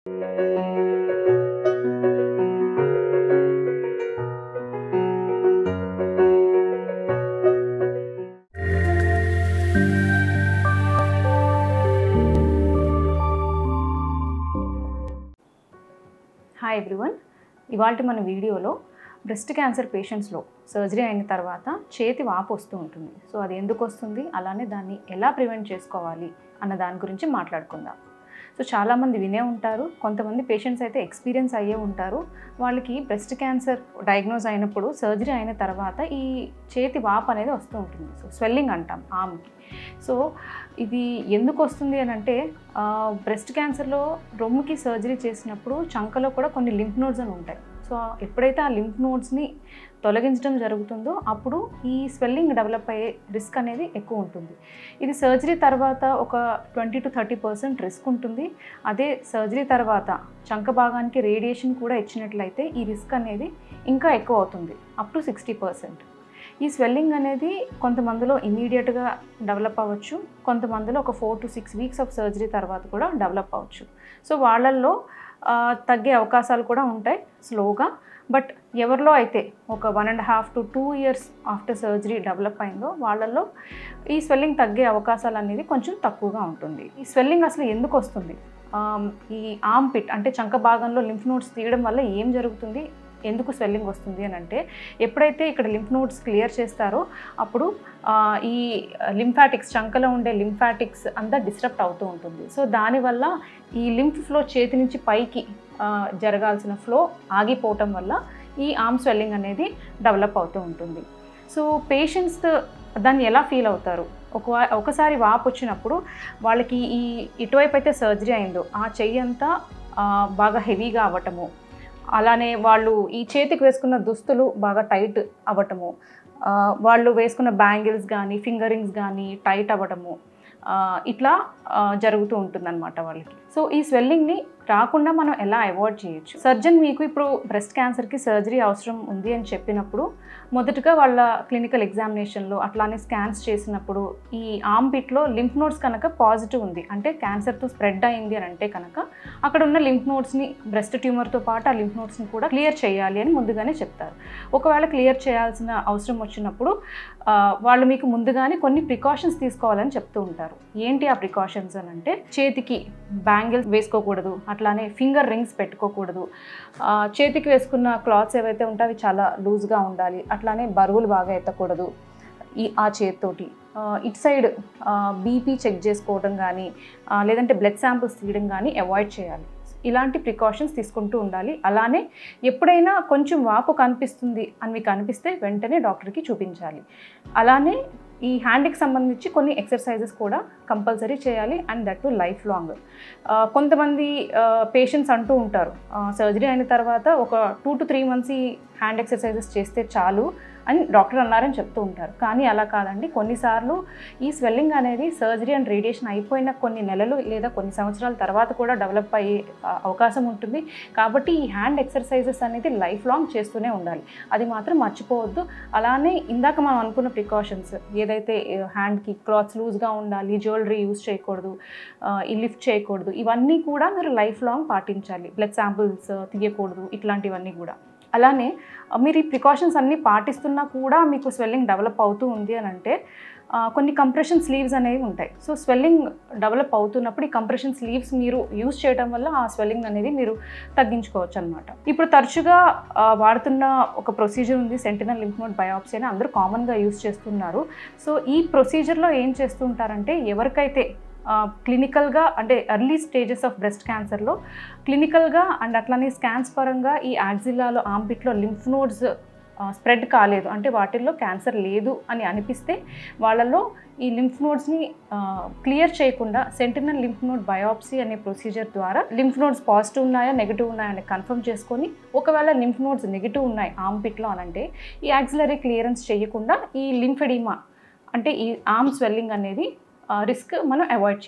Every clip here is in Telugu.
హాయ్ ఎవ్రీవన్ ఇవాళ మన వీడియోలో బ్రెస్ట్ క్యాన్సర్ పేషెంట్స్లో సర్జరీ అయిన తర్వాత చేతి వాపు వస్తూ ఉంటుంది సో అది ఎందుకు వస్తుంది అలానే దాన్ని ఎలా ప్రివెంట్ చేసుకోవాలి అన్న దాని గురించి మాట్లాడుకుందాం సో చాలామంది వినే ఉంటారు కొంతమంది పేషెంట్స్ అయితే ఎక్స్పీరియన్స్ అయ్యే ఉంటారు వాళ్ళకి బ్రెస్ట్ క్యాన్సర్ డయాగ్నోజ్ అయినప్పుడు సర్జరీ అయిన తర్వాత ఈ చేతి వాపు అనేది వస్తూ ఉంటుంది సో స్వెల్లింగ్ అంటాం ఆమ్కి సో ఇది ఎందుకు వస్తుంది అని అంటే బ్రెస్ట్ క్యాన్సర్లో రొమ్ముకి సర్జరీ చేసినప్పుడు చంకలో కూడా కొన్ని లింఫ్ నోడ్స్ అని ఉంటాయి సో ఎప్పుడైతే ఆ లింఫ్ నోడ్స్ని తొలగించడం జరుగుతుందో అప్పుడు ఈ స్వెల్లింగ్ డెవలప్ అయ్యే రిస్క్ అనేది ఎక్కువ ఉంటుంది ఇది సర్జరీ తర్వాత ఒక twenty two thirty percent risk ఉంటుంది అదే సర్జరీ తర్వాత చంక భాగానికి రేడియేషన్ కూడా ఇచ్చినట్లయితే ఈ రిస్క్ అనేది ఇంకా ఎక్కువ అవుతుంది అప్ టు సిక్స్టీ పర్సెంట్ ఈ స్వెల్లింగ్ అనేది కొంతమందిలో ఇమీడియట్గా డెవలప్ అవ్వచ్చు కొంతమందిలో ఒక four to six weeks of surgery తర్వాత కూడా డెవలప్ అవ్వచ్చు సో వాళ్ళల్లో ఆ, తగ్గే అవకాశాలు కూడా ఉంటాయి స్లోగా బట్ ఎవరిలో అయితే ఒక one and half to two years after surgery develop అయిందో వాళ్ళల్లో ఈ స్వెల్లింగ్ తగ్గే అవకాశాలు అనేది కొంచెం తక్కువగా ఉంటుంది ఈ స్వెల్లింగ్ అసలు ఎందుకు వస్తుంది ఆమ్, ఈ ఆమ్ పిట్ అంటే చంక భాగంలో లింఫ్ నోట్స్ తీయడం వల్ల ఏం జరుగుతుంది ఎందుకు స్వెల్లింగ్ వస్తుంది అని అంటే ఎప్పుడైతే ఇక్కడ లింఫ్ నోట్స్ క్లియర్ చేస్తారో అప్పుడు ఆ, ఈ లింఫాటిక్స్ చంకలో ఉండే లింఫాటిక్స్ అంతా డిస్టర్బ్ అవుతూ ఉంటుంది సో దానివల్ల ఈ లింఫ్ ఫ్లో చేతి నుంచి పైకి ఆ, జరగాల్సిన ఫ్లో ఆగిపోవటం వల్ల ఈ ఆర్మ్ స్వెల్లింగ్ అనేది డెవలప్ అవుతూ ఉంటుంది సో పేషెంట్స్ దాన్ని ఎలా ఫీల్ అవుతారు ఒక ఒకసారి వాపు వచ్చినప్పుడు వాళ్ళకి ఈ ఇటువైపు అయితే సర్జరీ అయిందో ఆ చెయ్యి అంతా ఆ, బాగా హెవీగా అవ్వటము అలానే వాళ్ళు ఈ చేతికి వేసుకున్న దుస్తులు బాగా టైట్ అవ్వటము ఆ, వాళ్ళు వేసుకున్న బ్యాంగిల్స్ కానీ ఫింగరింగ్స్ కానీ టైట్ అవ్వటము ఆ, ఇట్లా ఆ, జరుగుతూ ఉంటుందన్నమాట వాళ్ళకి సో ఈ స్వెల్లింగ్ని రాకుండా మనం ఎలా అవాయిడ్ చేయొచ్చు సర్జన్ మీకు ఇప్పుడు బ్రెస్ట్ క్యాన్సర్కి సర్జరీ అవసరం ఉంది అని చెప్పినప్పుడు మొదటగా వాళ్ళ క్లినికల్ ఎగ్జామినేషన్లో అట్లానే స్కాన్స్ చేసినప్పుడు ఈ ఆమ్ పిట్లో లింఫ్ నోడ్స్ కనుక పాజిటివ్ ఉంది అంటే క్యాన్సర్తో స్ప్రెడ్ అయింది అని అంటే కనుక అక్కడ ఉన్న లింఫ్ నోడ్స్ని బ్రెస్ట్ ట్యూమర్తో పాటు ఆ లింఫ్ నోడ్స్ని కూడా క్లియర్ చేయాలి అని ముందుగానే చెప్తారు ఒకవేళ క్లియర్ చేయాల్సిన అవసరం వచ్చినప్పుడు ఆ, వాళ్ళు మీకు ముందుగానే కొన్ని ప్రికాషన్స్ తీసుకోవాలని చెప్తూ ఉంటారు ఏంటి ఆ ప్రికాషన్స్ అని అంటే చేతికి బ్యాంగిల్స్ వేసుకోకూడదు అట్లానే ఫింగర్ రింగ్స్ పెట్టుకోకూడదు ఆ, చేతికి వేసుకున్న క్లాత్స్ ఏవైతే ఉంటాయో అవి చాలా లూజ్గా ఉండాలి అట్లానే బరువులు బాగా ఎత్తకూడదు ఈ ఆ చేతితోటి ఆ, ఇటు సైడ్ బీపీ చెక్ చేసుకోవడం కానీ ఆ, లేదంటే బ్లడ్ శాంపిల్స్ తీయడం కానీ అవాయిడ్ చేయాలి ఇలాంటి ప్రికాషన్స్ తీసుకుంటూ ఉండాలి అలానే ఎప్పుడైనా కొంచెం వాపు కనిపిస్తుంది అని మీకు అనిపిస్తే వెంటనే డాక్టర్కి చూపించాలి అలానే ఈ హ్యాండ్కి సంబంధించి కొన్ని ఎక్సర్సైజెస్ కూడా కంపల్సరీ చేయాలి and that to life long కొంతమంది పేషెంట్స్ అంటూ ఉంటారు సర్జరీ అయిన తర్వాత ఒక టూ టు త్రీ మంత్స్ ఈ హ్యాండ్ ఎక్సర్సైజెస్ చేస్తే చాలు అని డాక్టర్ అన్నారని చెప్తూ ఉంటారు కానీ అలా కాదండి కొన్నిసార్లు ఈ స్వెల్లింగ్ అనేది సర్జరీ అండ్ రేడియేషన్ అయిపోయిన కొన్ని నెలలు లేదా కొన్ని సంవత్సరాల తర్వాత కూడా డెవలప్ అయ్యే ఆ, అవకాశం ఉంటుంది కాబట్టి ఈ హ్యాండ్ ఎక్సర్సైజెస్ అనేది లైఫ్ లాంగ్ చేస్తూనే ఉండాలి అది మాత్రం మర్చిపోవద్దు అలానే ఇందాక మనం అనుకున్న ప్రికాషన్స్ ఏదైతే హ్యాండ్కి క్లాత్స్ లూజ్గా ఉండాలి జ్యువెలరీ యూజ్ చేయకూడదు ఆ, ఈ లిఫ్ట్ చేయకూడదు ఇవన్నీ కూడా మీరు లైఫ్ లాంగ్ పాటించాలి బ్లడ్ శాంపిల్స్ తీయకూడదు ఇట్లాంటివన్నీ కూడా అలానే ఆ, మీరు ఈ ప్రికాషన్స్ అన్నీ పాటిస్తున్నా కూడా మీకు స్వెల్లింగ్ డెవలప్ అవుతూ ఉంది అని అంటే ఆ, కొన్ని కంప్రెషన్ స్లీవ్స్ అనేవి ఉంటాయి సో స్వెల్లింగ్ డెవలప్ అవుతున్నప్పుడు ఈ కంప్రెషన్ స్లీవ్స్ మీరు యూజ్ చేయడం వల్ల ఆ స్వెల్లింగ్ అనేది మీరు తగ్గించుకోవచ్చు అనమాట ఇప్పుడు తరచుగా ఆ, వాడుతున్న ఒక ప్రొసీజర్ ఉంది సెంటినల్ లింఫ్ నోడ్ బయాప్సీ అని అందరూ కామన్గా యూజ్ చేస్తున్నారు సో ఈ ప్రొసీజర్లో ఏం చేస్తూ ఉంటారంటే ఎవరికైతే క్లినికల్గా అంటే ఎర్లీ స్టేజెస్ ఆఫ్ బ్రెస్ట్ క్యాన్సర్లో క్లినికల్గా అండ్ అట్లానే స్కాన్స్ పరంగా ఈ యాక్సిలాలో ఆంపిట్లో లింఫ్ నోడ్స్ స్ప్రెడ్ కాలేదు అంటే వాటిల్లో క్యాన్సర్ లేదు అని అనిపిస్తే వాళ్ళలో ఈ లింఫ్ నోడ్స్ని క్లియర్ చేయకుండా సెంటినల్ లింఫ్ నోడ్ బయాప్సీ అనే ప్రొసీజర్ ద్వారా లింఫ్ నోడ్స్ పాజిటివ్ ఉన్నాయా నెగిటివ్ ఉన్నాయా అని కన్ఫర్మ్ చేసుకొని ఒకవేళ లింఫ్ నోడ్స్ నెగిటివ్ ఉన్నాయి ఆంపిట్లో అని అంటే ఈ యాక్సిలరీ క్లియరెన్స్ చేయకుండా ఈ లింఫెడిమా అంటే ఈ ఆర్మ్ స్వెల్లింగ్ అనేది రిస్క్ మనం అవాయిడ్ చేయొచ్చు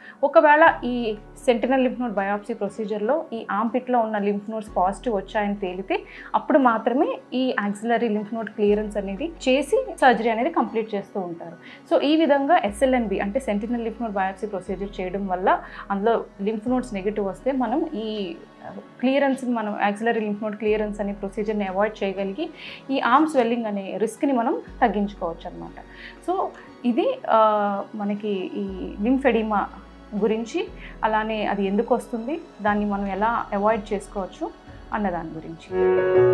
ఒకవేళ ఈ సెంటినల్ లింఫ్ నోడ్ బయాప్సీ ప్రొసీజర్లో ఈ ఆంపిట్లో ఉన్న లింఫ్ నోడ్స్ పాజిటివ్ వచ్చాయని తేలితే అప్పుడు మాత్రమే ఈ యాక్సిలరీ లింఫ్ నోడ్ క్లియరెన్స్ అనేది చేసి సర్జరీ అనేది కంప్లీట్ చేస్తూ ఉంటారు సో ఈ విధంగా ఎస్ఎల్ఎన్బి అంటే sentinel lymph node biopsy procedure చేయడం వల్ల అందులో లింఫ్ నోడ్స్ నెగిటివ్ వస్తే మనం ఈ క్లియరెన్స్ని మనం యాక్సిలరీ లింఫ్ నోడ్ క్లియరెన్స్ అనే ప్రొసీజర్ని అవాయిడ్ చేయగలిగి ఈ ఆర్మ్ స్వెల్లింగ్ అనే రిస్క్ని మనం తగ్గించుకోవచ్చు అనమాట సో ఇది ఆ, మనకి ఈ లింఫెడిమా గురించి అలానే అది ఎందుకు వస్తుంది దాన్ని మనం ఎలా అవాయిడ్ చేసుకోవచ్చు అన్న దాని గురించి